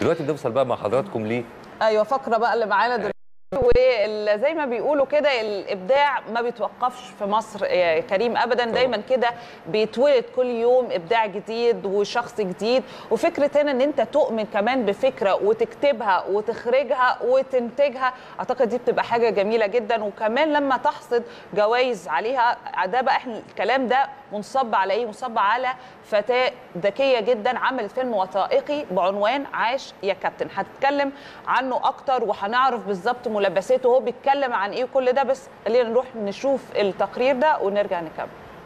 دلوقتي بنوصل بقى مع حضراتكم ليه ايوه فقره بقى اللي معانا دلوقتي وزي ما بيقولوا كده الابداع ما بيتوقفش في مصر يا كريم ابدا دايما كده بيتولد كل يوم ابداع جديد وشخص جديد وفكره هنا ان انت تؤمن كمان بفكره وتكتبها وتخرجها وتنتجها اعتقد دي بتبقى حاجه جميله جدا وكمان لما تحصد جوائز عليها ده بقى احنا الكلام ده منصب على ايه منصب على فتاه ذكيه جدا عملت فيلم وثائقي بعنوان عاش يا كابتن هتتكلم عنه اكتر وهنعرف بالظبط ملابساته هو بيتكلم عن ايه كل ده بس خلينا نروح نشوف التقرير ده ونرجع نكمل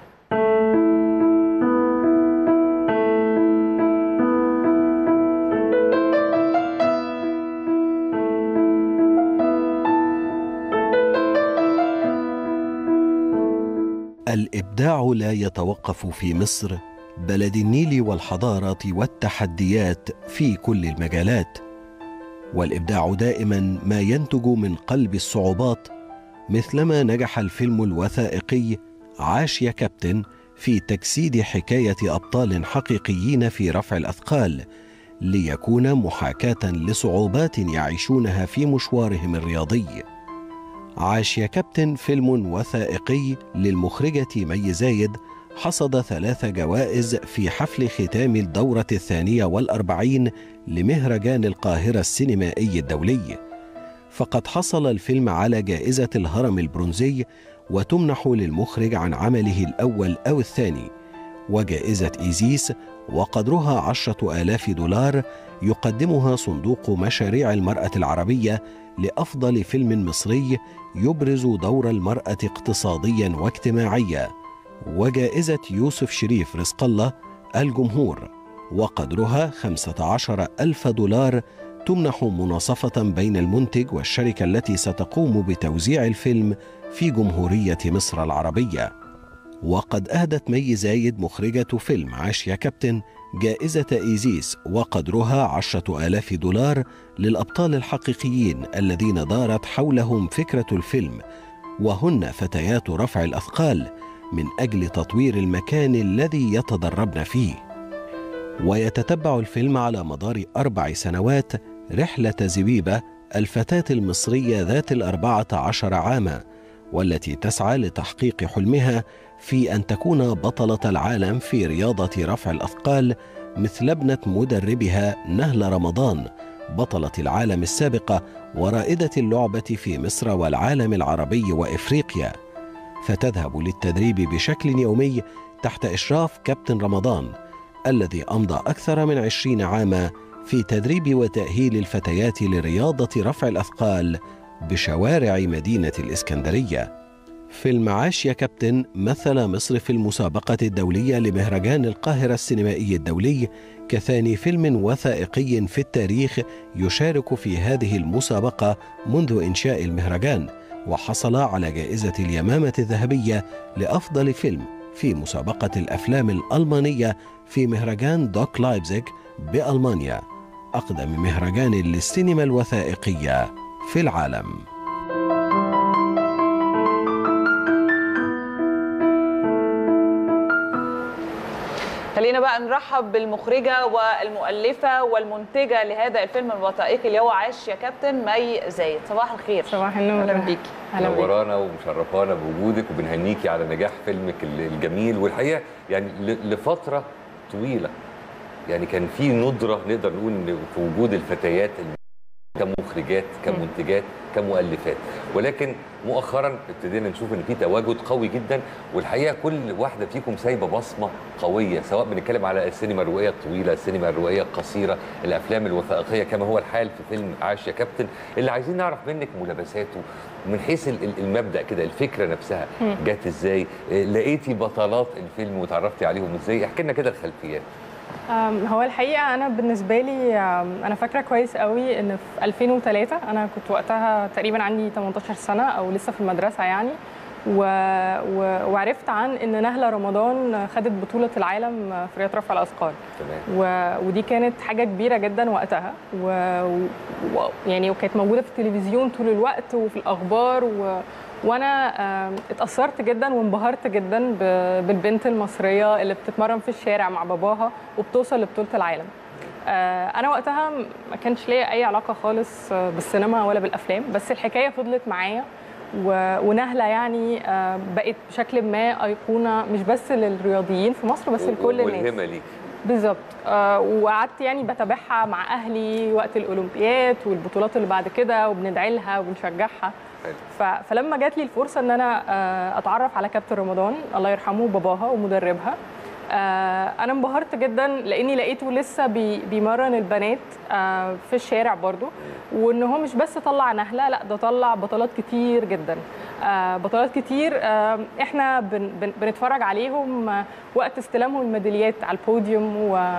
الابداع لا يتوقف في مصر بلد النيل والحضاره والتحديات في كل المجالات والابداع دائما ما ينتج من قلب الصعوبات مثلما نجح الفيلم الوثائقي عاش يا كابتن في تجسيد حكايه ابطال حقيقيين في رفع الاثقال ليكون محاكاه لصعوبات يعيشونها في مشوارهم الرياضي عاش يا كابتن فيلم وثائقي للمخرجة مي زايد حصد ثلاث جوائز في حفل ختام الدورة الثانية والأربعين لمهرجان القاهرة السينمائي الدولي فقد حصل الفيلم على جائزة الهرم البرونزي وتمنح للمخرج عن عمله الأول أو الثاني وجائزة إيزيس وقدرها عشرة آلاف دولار يقدمها صندوق مشاريع المرأة العربية لافضل فيلم مصري يبرز دور المراه اقتصاديا واجتماعيا وجائزه يوسف شريف رزق الله الجمهور وقدرها خمسه عشر الف دولار تمنح مناصفه بين المنتج والشركه التي ستقوم بتوزيع الفيلم في جمهوريه مصر العربيه وقد اهدت مي زايد مخرجه فيلم عاش يا كابتن جائزة إيزيس وقدرها عشرة آلاف دولار للأبطال الحقيقيين الذين دارت حولهم فكرة الفيلم وهن فتيات رفع الأثقال من أجل تطوير المكان الذي يتدربن فيه ويتتبع الفيلم على مدار أربع سنوات رحلة زبيبة الفتاة المصرية ذات الأربعة عشر عاما والتي تسعى لتحقيق حلمها في ان تكون بطله العالم في رياضه رفع الاثقال مثل ابنه مدربها نهله رمضان بطله العالم السابقه ورائده اللعبه في مصر والعالم العربي وافريقيا فتذهب للتدريب بشكل يومي تحت اشراف كابتن رمضان الذي امضى اكثر من عشرين عاما في تدريب وتاهيل الفتيات لرياضه رفع الاثقال بشوارع مدينه الاسكندريه فيلم عاش يا كابتن مثل مصر في المسابقة الدولية لمهرجان القاهرة السينمائي الدولي كثاني فيلم وثائقي في التاريخ يشارك في هذه المسابقة منذ إنشاء المهرجان وحصل على جائزة اليمامة الذهبية لأفضل فيلم في مسابقة الأفلام الألمانية في مهرجان دوك لايبزيغ بألمانيا أقدم مهرجان للسينما الوثائقية في العالم خلينا بقى نرحب بالمخرجه والمؤلفه والمنتجه لهذا الفيلم الوثائقي اللي هو عاش يا كابتن مي زايد صباح الخير صباح النور اهلا بيكي اهلا بيكي منورانا ومشرفانا بوجودك وبنهنيكي على نجاح فيلمك الجميل والحقيقه يعني لفتره طويله يعني كان في ندره نقدر نقول ان في وجود الفتيات كمخرجات كمنتجات كمؤلفات ولكن مؤخرا ابتدينا نشوف ان في تواجد قوي جدا والحقيقه كل واحده فيكم سايبه بصمه قويه سواء بنتكلم على السينما الروائيه الطويله السينما الروائيه القصيره الافلام الوثائقيه كما هو الحال في فيلم عاش يا كابتن اللي عايزين نعرف منك ملابساته من حيث المبدا كده الفكره نفسها جت ازاي لقيتي بطلات الفيلم وتعرفتي عليهم ازاي احكي لنا كده الخلفيات هو الحقيقه انا بالنسبه لي انا فاكره كويس قوي ان في 2003 انا كنت وقتها تقريبا عندي 18 سنه او لسه في المدرسه يعني و... و... وعرفت عن ان نهله رمضان خدت بطوله العالم في رياضه رفع الاثقال تمام و... ودي كانت حاجه كبيره جدا وقتها و... و... يعني وكانت موجوده في التلفزيون طول الوقت وفي الاخبار و... وانا اتاثرت جدا وانبهرت جدا بالبنت المصريه اللي بتتمرن في الشارع مع باباها وبتوصل لبطوله العالم آه، انا وقتها ما كانش ليا اي علاقه خالص آه، بالسينما ولا بالافلام بس الحكايه فضلت معايا و- ونهله يعني آه، بقت بشكل ما ايقونه مش بس للرياضيين في مصر بس لكل الناس ملهمه ليك بالظبط آه وقعدت يعني بتابعها مع اهلي وقت الاولمبياد والبطولات اللي بعد كده وبندعي لها وبنشجعها حلو. ف- فلما جات لي الفرصه ان انا آه اتعرف على كابتن رمضان الله يرحمه باباها ومدربها آه انا انبهرت جدا لاني لقيته لسه بي بيمرن البنات آه في الشارع برضو وان هو مش بس طلع نهله لا ده طلع بطولات كتير جدا آه بطولات كتير آه احنا بن بن بنتفرج عليهم آه وقت استلامهم الميداليات على البوديوم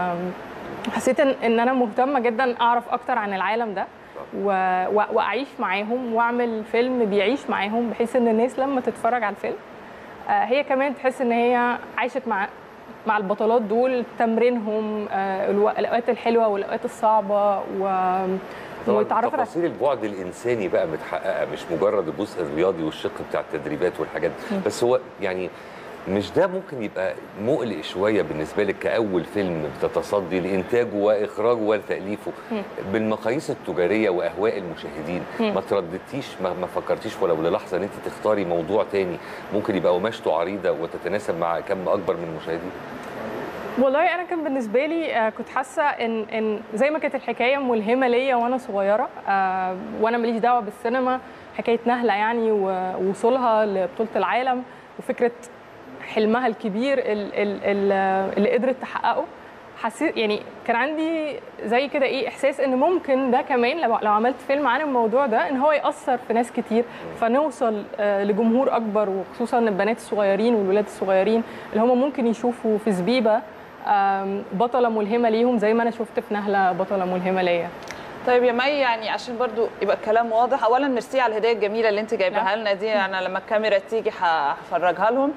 وحسيت ان إن انا مهتمه جدا اعرف اكتر عن العالم ده و... و... واعيش معاهم واعمل فيلم بيعيش معاهم بحيث ان الناس لما تتفرج على الفيلم آه، هي كمان تحس ان هي عاشت مع مع البطولات دول تمرينهم آه، الو- الاوقات الحلوه والاوقات الصعبه و... طبعا وتعرف على تفاصيل البعد الانساني بقى متحققه مش مجرد الجزء الرياضي والشق بتاع التدريبات والحاجات دي بس هو يعني مش ده ممكن يبقى مقلق شويه بالنسبه لك كاول فيلم بتتصدي لانتاجه واخراجه وتاليفه بالمقاييس التجاريه واهواء المشاهدين ما ترددتيش ما, ما فكرتيش ولو للحظه ان انت تختاري موضوع تاني ممكن يبقى قماشته عريضه وتتناسب مع كم اكبر من المشاهدين والله انا كان بالنسبه لي آه، كنت حاسه ان ان زي ما كانت الحكايه ملهمه ليا وانا صغيره آه، وانا ماليش دعوه بالسينما حكايه نهله يعني ووصولها لبطوله العالم وفكره حلمها الكبير ال- ال- ال- اللي قدرت تحققه حسيت يعني كان عندي زي كده ايه احساس ان ممكن ده كمان لو لو عملت فيلم عن الموضوع ده ان هو ياثر في ناس كتير فنوصل آه، لجمهور اكبر وخصوصا البنات الصغيرين والولاد الصغيرين اللي هم ممكن يشوفوا في زبيبه آم، بطله ملهمه ليهم زي ما انا شفت في نهله بطله ملهمه ليا طيب يا مي يعني عشان برضو يبقى الكلام واضح اولا ميرسي على الهديه الجميله اللي انت جايباها لنا دي انا لما الكاميرا تيجي هفرجها لهم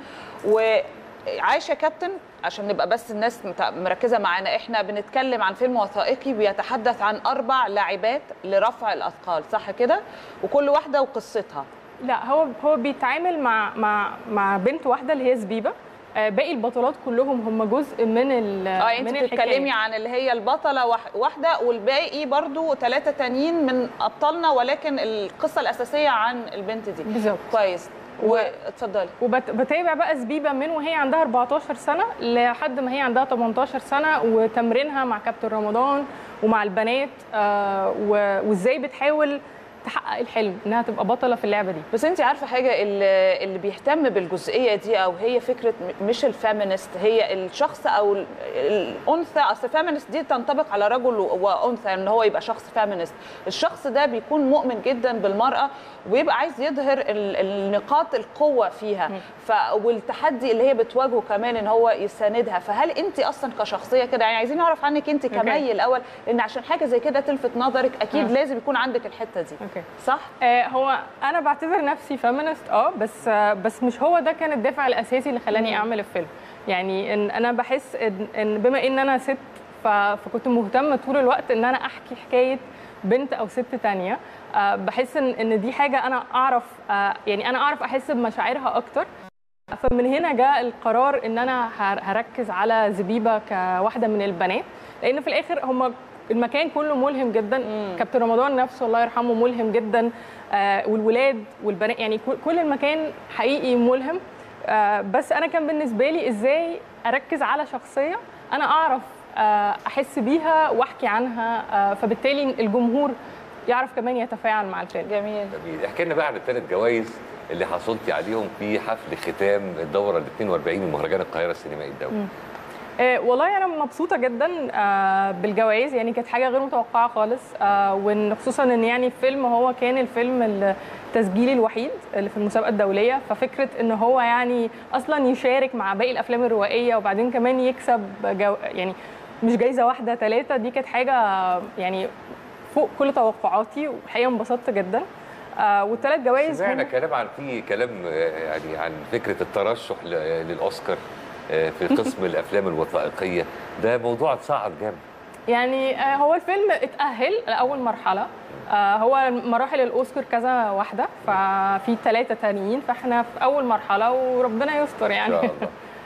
وعايشه كابتن عشان نبقى بس الناس مت- مركزه معانا احنا بنتكلم عن فيلم وثائقي بيتحدث عن اربع لاعبات لرفع الاثقال صح كده وكل واحده وقصتها لا هو هو بيتعامل مع مع مع بنت واحده اللي هي زبيبه آه، باقي البطولات كلهم هم جزء من ال اه انت من الحكاية. بتتكلمي عن اللي هي البطله واح- واحده والباقي برضو ثلاثه تانيين من ابطالنا ولكن القصه الاساسيه عن البنت دي بالظبط كويس واتفضلي وبتابع بقى زبيبه من وهي عندها 14 سنه لحد ما هي عندها 18 سنه وتمرينها مع كابتن رمضان ومع البنات آه، و- وازاي بتحاول تحقق الحلم انها تبقى بطله في اللعبه دي بس انت عارفه حاجه اللي اللي بيهتم بالجزئيه دي او هي فكره م- مش الفيمينست هي الشخص او ال- الانثى اصل الفيمينست دي تنطبق على رجل و- وانثى ان هو يبقى شخص فيمينست الشخص ده بيكون مؤمن جدا بالمراه ويبقى عايز يظهر ال- النقاط القوه فيها ف والتحدي اللي هي بتواجهه كمان ان هو يساندها فهل انت اصلا كشخصيه كده يعني عايزين نعرف عنك انت كمي الاول لان عشان حاجه زي كده تلفت نظرك اكيد آه. لازم يكون عندك الحته دي اوكي صح آه، هو انا بعتبر نفسي فيمينست اه بس آه، بس مش هو ده كان الدافع الاساسي اللي خلاني اعمل الفيلم يعني ان انا بحس ان, إن بما ان انا ست ف- فكنت مهتمه طول الوقت ان انا احكي حكايه بنت او ست تانية آه، بحس ان ان دي حاجه انا اعرف آه، يعني انا اعرف احس بمشاعرها اكتر فمن هنا جاء القرار ان انا هر- هركز على زبيبه كواحده من البنات لان في الاخر هم المكان كله ملهم جدا كابتن رمضان نفسه الله يرحمه ملهم جدا آه والولاد والبنات يعني كل- كل المكان حقيقي ملهم آه بس انا كان بالنسبه لي ازاي اركز على شخصيه انا اعرف آه احس بيها واحكي عنها آه فبالتالي الجمهور يعرف كمان يتفاعل مع الفيلم جميل جميل احكي لنا بقى عن الثلاث جوائز اللي حصلتي عليهم في حفل ختام الدوره ال 42 من مهرجان القاهره السينمائي الدولي آه، والله انا مبسوطه جدا آه، بالجوائز يعني كانت حاجه غير متوقعه خالص آه، وان خصوصا ان يعني الفيلم هو كان الفيلم التسجيلي الوحيد اللي في المسابقه الدوليه ففكره ان هو يعني اصلا يشارك مع باقي الافلام الروائيه وبعدين كمان يكسب جو يعني مش جايزه واحده ثلاثه دي كانت حاجه يعني فوق كل توقعاتي والحقيقه انبسطت جدا آه، والثلاث جوائز سمعنا هم- كلام عن في كلام آه، يعني عن فكره الترشح ل- للاوسكار آه، في قسم الافلام الوثائقيه ده موضوع اتصعد جامد يعني آه، هو الفيلم اتأهل لأول مرحلة آه، هو مراحل الأوسكار كذا واحدة ففي ثلاثة تانيين فاحنا في أول مرحلة وربنا يستر ان يعني شاء الله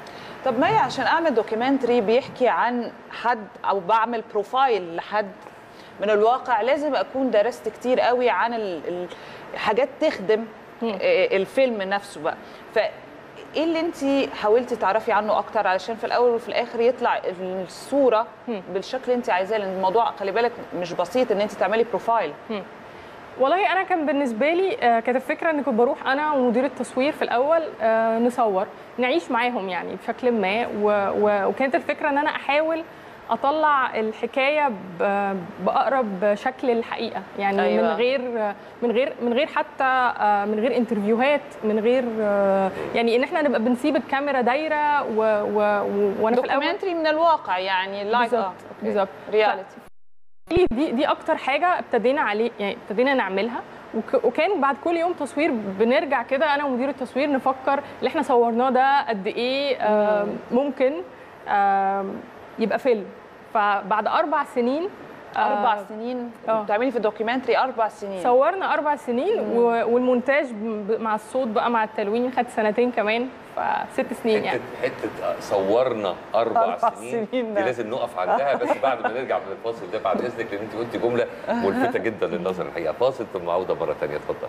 طب ما هي عشان اعمل دوكيومنتري بيحكي عن حد او بعمل بروفايل لحد من الواقع لازم اكون درست كتير قوي عن ال- ال- حاجات تخدم آه، الفيلم نفسه بقى ف ايه اللي انت حاولتي تعرفي عنه اكتر علشان في الاول وفي الاخر يطلع الصوره بالشكل اللي انت عايزاه لان الموضوع خلي بالك مش بسيط ان انت تعملي بروفايل والله انا كان بالنسبه لي آه، كانت الفكره ان كنت بروح انا ومدير التصوير في الاول آه، نصور نعيش معاهم يعني بشكل ما و- و- وكانت الفكره ان انا احاول اطلع الحكايه ب- باقرب شكل الحقيقه يعني أيوة. أيوة. من غير من غير من غير حتى آه، من غير انترفيوهات من غير آه، يعني ان احنا نبقى بنسيب الكاميرا دايره و- و- و- وانا في الاول دوكيومنتري من الواقع يعني لايك بالظبط بالظبط رياليتي دي دي دي اكتر حاجه ابتدينا عليه يعني ابتدينا نعملها وك وكان بعد كل يوم تصوير بنرجع كده انا ومدير التصوير نفكر اللي احنا صورناه ده قد ايه آم، ممكن آم، يبقى فيلم فبعد اربع سنين آه، اربع سنين آه. بتعملي في دوكيومنتري اربع سنين صورنا اربع سنين و- والمونتاج ب- مع الصوت بقى مع التلوين خد سنتين كمان فست سنين يعني حته حته صورنا اربع, أربع سنين, سنين دي ده. لازم نقف عندها بس بعد ما نرجع من الفاصل ده بعد اذنك لان انت قلتي جمله ملفته جدا للنظر الحقيقه فاصل ثم عوده مره ثانيه اتفضل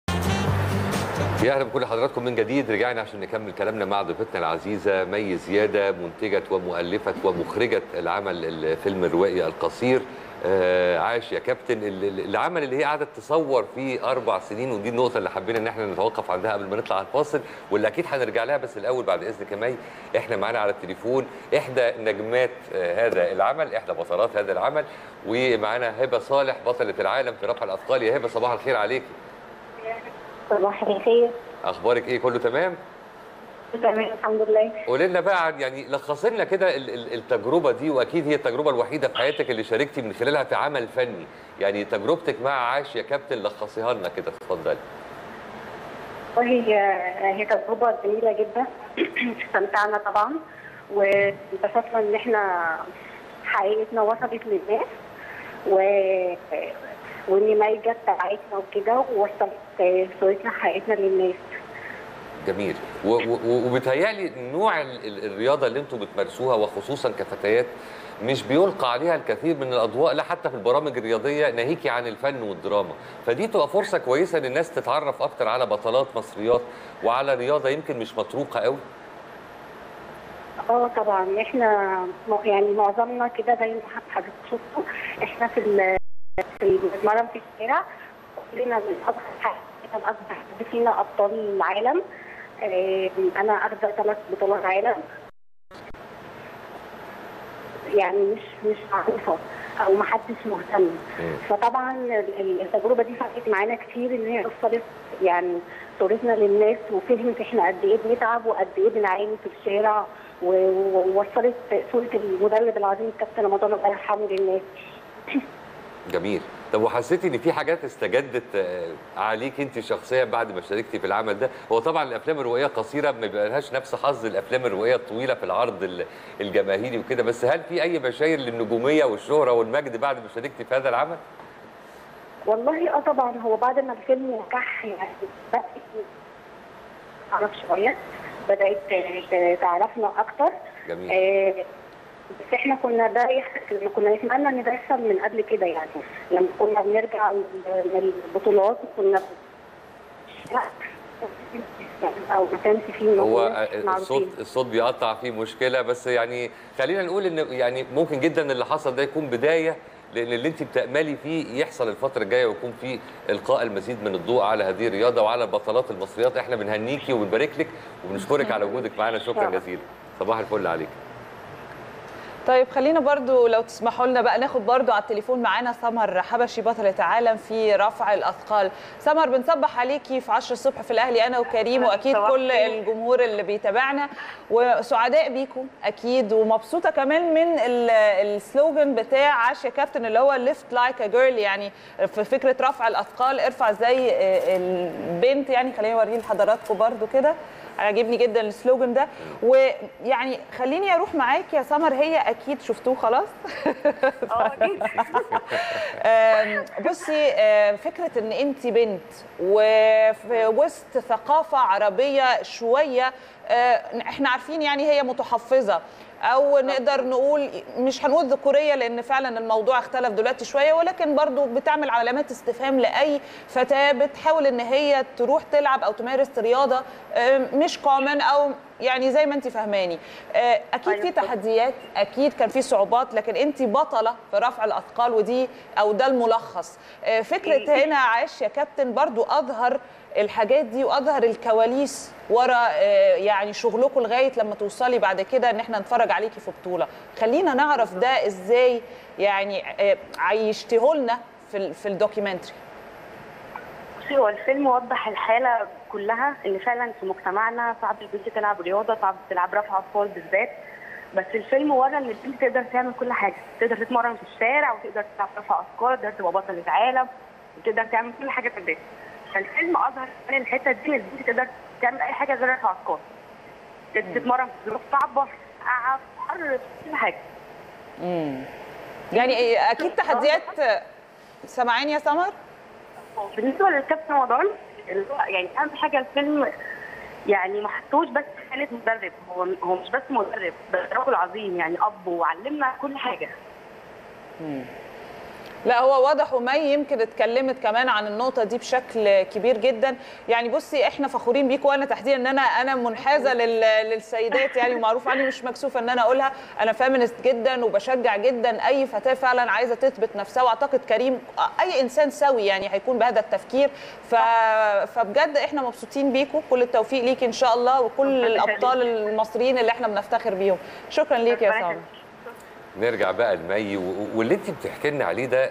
يا اهلا بكل حضراتكم من جديد رجعنا عشان نكمل كلامنا مع ضيفتنا العزيزه مي زياده منتجه ومؤلفه ومخرجه العمل الفيلم الروائي القصير آه عاش يا كابتن ال- ال- العمل اللي هي قعدت تصور فيه اربع سنين ودي النقطه اللي حبينا ان احنا نتوقف عندها قبل ما نطلع على الفاصل واللي اكيد هنرجع لها بس الاول بعد اذنك يا مي احنا معانا على التليفون احدى نجمات آه هذا العمل احدى بطلات هذا العمل ومعانا هبه صالح بطله العالم في رفع الاثقال يا هبه صباح الخير عليكي صباح الخير اخبارك ايه كله تمام تمام الحمد لله قولي لنا بقى عن- يعني لخصي لنا كده ال- ال- التجربه دي واكيد هي التجربه الوحيده في حياتك اللي شاركتي من خلالها في عمل فني يعني تجربتك مع عاش يا كابتن لخصيها لنا كده اتفضلي وهي هي تجربة جميلة جدا استمتعنا طبعا وانبسطنا ان احنا حقيقتنا وصلت للناس و وان مي جت تبعتنا وكده ووصلت صورتنا حقيقتنا للناس جميل و- و- و- وبيتهيألي نوع ال- ال- الرياضه اللي انتم بتمارسوها وخصوصا كفتيات مش بيلقى عليها الكثير من الاضواء لا حتى في البرامج الرياضيه ناهيكي عن الفن والدراما فدي تبقى فرصه كويسه للناس تتعرف اكتر على بطلات مصريات وعلى رياضه يمكن مش مطروقه قوي اه طبعا احنا م- يعني معظمنا كده زي ما حضرتك شفتوا احنا في ال- في المرم في الشارع كلنا من اكبر حد من اكبر حد فينا ابطال العالم آه، انا اخذت ثلاث بطولات عالم يعني مش مش معروفه او ما حدش مهتم فطبعا ال- ال- التجربه دي فرقت معانا كتير ان هي وصلت يعني صورتنا للناس وفهمت احنا قد ايه بنتعب وقد ايه بنعاني في الشارع و- و- ووصلت صوره المدرب العظيم كابتن رمضان الله يرحمه للناس جميل طب وحسيتي ان في حاجات استجدت آه، عليك انت شخصيا بعد ما شاركتي في العمل ده هو طبعا الافلام الروائيه قصيره ما بيبقى لهاش نفس حظ الافلام الروائيه الطويله في العرض ال- الجماهيري وكده بس هل في اي بشاير للنجوميه والشهره والمجد بعد ما شاركتي في هذا العمل والله اه طبعا هو بعد ما الفيلم نجح يعني بدات تعرف شويه بدات ت- تعرفنا اكتر جميل آه، بس احنا كنا ده يح- كنا نتمنى ان ده يحصل من قبل كده يعني لما كنا بنرجع من البطولات كنا او ما كانش فيه هو ناس آه، معروفين. الصوت الصوت بيقطع فيه مشكله بس يعني خلينا نقول ان يعني ممكن جدا اللي حصل ده يكون بدايه لان اللي انت بتاملي فيه يحصل الفتره الجايه ويكون فيه القاء المزيد من الضوء على هذه الرياضه وعلى البطلات المصريات احنا بنهنيكي وبنبارك لك وبنشكرك على وجودك معانا شكرا جزيلا صباح الفل عليك طيب خلينا برضو لو تسمحوا لنا بقى ناخد برضو على التليفون معانا سمر حبشي بطلة عالم في رفع الأثقال سمر بنصبح عليكي في 10 الصبح في الأهلي أنا وكريم وأكيد صباح كل الخير. الجمهور اللي بيتابعنا وسعداء بيكم أكيد ومبسوطة كمان من ال- السلوجن بتاع عاش يا كابتن اللي هو ليفت لايك ا جيرل يعني في فكرة رفع الأثقال ارفع زي البنت يعني خليني أوريه لحضراتكم برضو كده عجبني جدا السلوجن ده ويعني خليني اروح معاك يا سمر هي اكيد شفتوه خلاص اه أكيد. آم، بصي آم، فكره ان انت بنت وفي وسط ثقافه عربيه شويه آه، احنا عارفين يعني هي متحفظه او نقدر نقول مش هنقول ذكوريه لان فعلا الموضوع اختلف دلوقتي شويه ولكن برضو بتعمل علامات استفهام لاي فتاه بتحاول ان هي تروح تلعب او تمارس رياضه آم، مش كومن او يعني زي ما انت فهماني آه، اكيد أيوة في بالظبط. تحديات اكيد كان في صعوبات لكن انت بطله في رفع الاثقال ودي او ده الملخص آه، فكره هنا عاش يا كابتن برضو اظهر الحاجات دي واظهر الكواليس ورا آه، يعني شغلكم لغايه لما توصلي بعد كده ان احنا نتفرج عليكي في بطوله خلينا نعرف ده ازاي يعني آه، عيشتيه لنا في ال- في الدوكيومنتري بصي هو الفيلم وضح الحاله كلها ان فعلا في مجتمعنا صعب البنت تلعب رياضه صعب تلعب رفع اثقال بالذات بس الفيلم ورى ان البنت تقدر تعمل كل حاجه تقدر تتمرن في الشارع وتقدر تلعب رفع اثقال تقدر تبقى بطله عالم وتقدر تعمل كل حاجه في البيت فالفيلم اظهر كمان الحته دي ان البنت تقدر تعمل اي حاجه غير رفع اثقال تتمرن في ظروف صعبه في سقعه في حر في كل حاجه يعني اكيد تحديات سامعين يا سمر بالنسبه للكابتن رمضان اللي هو يعني اهم حاجه الفيلم يعني ما حطوش بس في حاله مدرب هو هو مش بس مدرب بس رجل عظيم يعني اب وعلمنا كل حاجه لا هو واضح ومي يمكن اتكلمت كمان عن النقطة دي بشكل كبير جدا يعني بصي احنا فخورين بيكم وانا تحديدا ان انا انا منحازة لل- للسيدات يعني ومعروف عني مش مكسوفة ان انا اقولها انا فيمينست جدا وبشجع جدا اي فتاة فعلا عايزة تثبت نفسها واعتقد كريم اي انسان سوي يعني هيكون بهذا التفكير ف... فبجد احنا مبسوطين بيكم كل التوفيق ليك ان شاء الله وكل ربنا الابطال المصريين اللي احنا بنفتخر بيهم شكرا ليك يا ربنا سامر يخليك. نرجع بقى لمي و- واللي انت بتحكي لنا عليه ده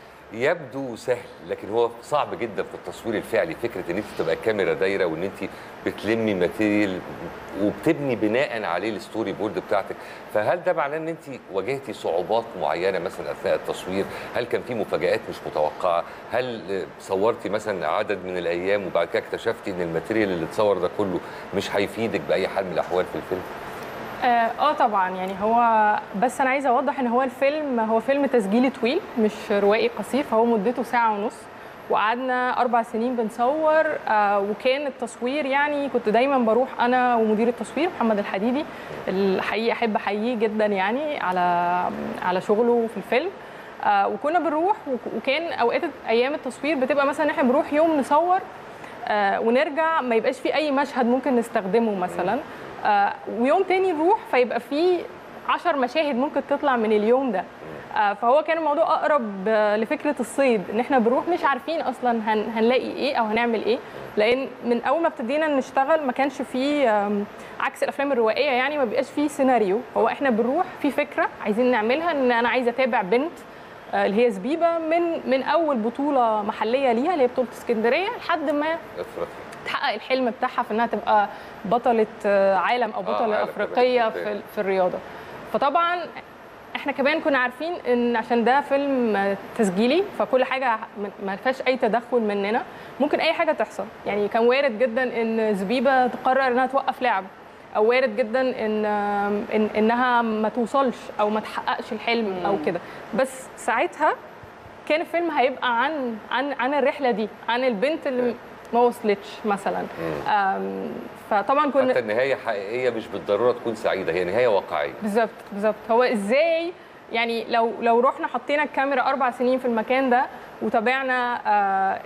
يبدو سهل لكن هو صعب جدا في التصوير الفعلي فكره ان انت تبقى الكاميرا دايره وان انت بتلمي ماتيريال وبتبني بناء عليه الستوري بورد بتاعتك فهل ده معناه ان انت واجهتي صعوبات معينه مثلا اثناء التصوير هل كان في مفاجات مش متوقعه هل آه، صورتي مثلا عدد من الايام وبعد كده اكتشفتي ان الماتيريال اللي اتصور ده كله مش هيفيدك باي حال من الاحوال في الفيلم اه آه طبعا يعني هو بس انا عايزه اوضح ان هو الفيلم هو فيلم تسجيلي طويل مش روائي قصير فهو مدته ساعه ونص وقعدنا اربع سنين بنصور آه وكان التصوير يعني كنت دايما بروح انا ومدير التصوير محمد الحديدي الحقيقه احب احييه جدا يعني على على شغله في الفيلم آه وكنا بنروح وك- وكان اوقات ايام التصوير بتبقى مثلا احنا بنروح يوم نصور آه، ونرجع ما يبقاش في اي مشهد ممكن نستخدمه مثلا آه، ويوم تاني نروح فيبقى في عشر مشاهد ممكن تطلع من اليوم ده آه، فهو كان الموضوع اقرب آه، لفكره الصيد ان احنا بنروح مش عارفين اصلا هن هنلاقي ايه او هنعمل ايه لان من اول ما ابتدينا نشتغل ما كانش فيه آم، عكس الافلام الروائيه يعني ما بيبقاش فيه سيناريو هو احنا بنروح في فكره عايزين نعملها ان انا عايزه اتابع بنت آه، اللي هي زبيبه من من اول بطوله محليه ليها اللي هي بطوله اسكندريه لحد ما افرض تحقق الحلم بتاعها في انها تبقى بطله آه، عالم او آه، بطله عالم افريقيه كمان. في في الرياضه فطبعا احنا كمان كنا عارفين ان عشان ده فيلم آه، تسجيلي فكل حاجه م- ما فيهاش اي تدخل مننا ممكن اي حاجه تحصل يعني كان وارد جدا ان زبيبه تقرر انها توقف لعب او وارد جدا ان آم، إن انها ما توصلش او ما تحققش الحلم او كده بس ساعتها كان الفيلم هيبقى عن عن عن الرحله دي عن البنت اللي ما وصلتش مثلا آم، فطبعا كنا حتى النهايه حقيقيه مش بالضروره تكون سعيده هي نهايه واقعيه بالظبط بالظبط هو ازاي يعني لو لو رحنا حطينا الكاميرا اربع سنين في المكان ده وتابعنا آه،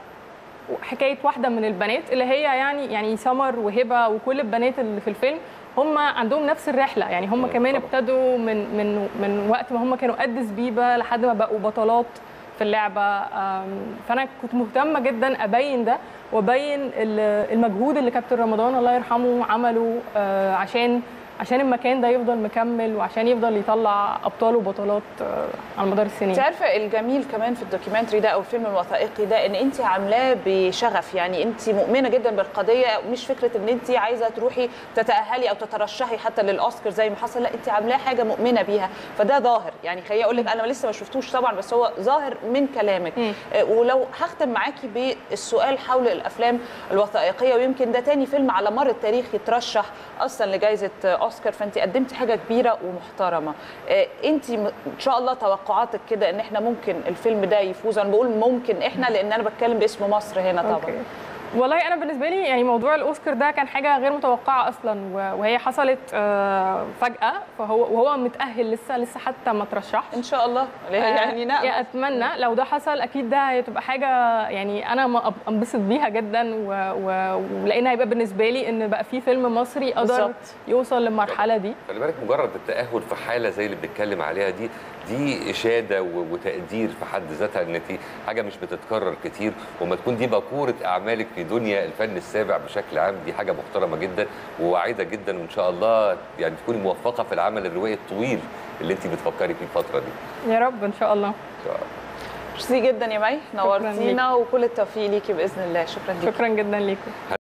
حكايه واحده من البنات اللي هي يعني يعني سمر وهبه وكل البنات اللي في الفيلم هم عندهم نفس الرحله يعني هم مم، كمان طبعاً. ابتدوا من من من وقت ما هم كانوا قد زبيبه لحد ما بقوا بطلات في اللعبه آم، فانا كنت مهتمه جدا ابين ده وابين ال- المجهود اللي كابتن رمضان الله يرحمه عمله آه، عشان عشان المكان ده يفضل مكمل وعشان يفضل يطلع ابطال وبطولات آه، على مدار السنين انت عارفه الجميل كمان في الدوكيومنتري ده او الفيلم الوثائقي ده ان انت عاملاه بشغف يعني انت مؤمنه جدا بالقضيه مش فكره ان انت عايزه تروحي تتاهلي او تترشحي حتى للاوسكار زي ما حصل لا انت عاملاه حاجه مؤمنه بيها فده ظاهر يعني خليني اقول لك انا لسه ما شفتوش طبعا بس هو ظاهر من كلامك مم. آه، ولو هختم معاكي بالسؤال حول الافلام الوثائقيه ويمكن ده تاني فيلم على مر التاريخ يترشح اصلا لجائزه آه، اوسكار فانت قدمتي حاجه كبيره ومحترمه آه، انت م- ان شاء الله توقعاتك كده ان احنا ممكن الفيلم ده يفوز انا بقول ممكن احنا لان انا بتكلم باسم مصر هنا طبعا أوكي. والله انا بالنسبه لي يعني موضوع الاوسكار ده كان حاجه غير متوقعه اصلا و- وهي حصلت آه، فجاه فهو وهو متاهل لسه لسه حتى ما ترشحش ان شاء الله يعني آه، نعم يا اتمنى لو ده حصل اكيد ده هتبقى حاجه يعني انا ما أب- انبسط بيها جدا و- و- ولان هيبقى بالنسبه لي ان بقى في فيلم مصري قدر بالظبط. يوصل للمرحله دي خلي بالك مجرد التأهل في حالة زي اللي بنتكلم عليها دي دي إشادة و- وتقدير في حد ذاتها إن دي حاجة مش بتتكرر كتير وما تكون دي باكورة أعمالك في دنيا الفن السابع بشكل عام دي حاجة محترمة جدا وواعدة جدا وإن شاء الله يعني تكوني موفقة في العمل الروائي الطويل اللي أنت بتفكري فيه الفترة دي يا رب ان شاء الله إن شاء الله ميرسي جدا يا مي نورتينا وكل التوفيق ليكي باذن الله شكرا ليكي شكرا جدا ليكم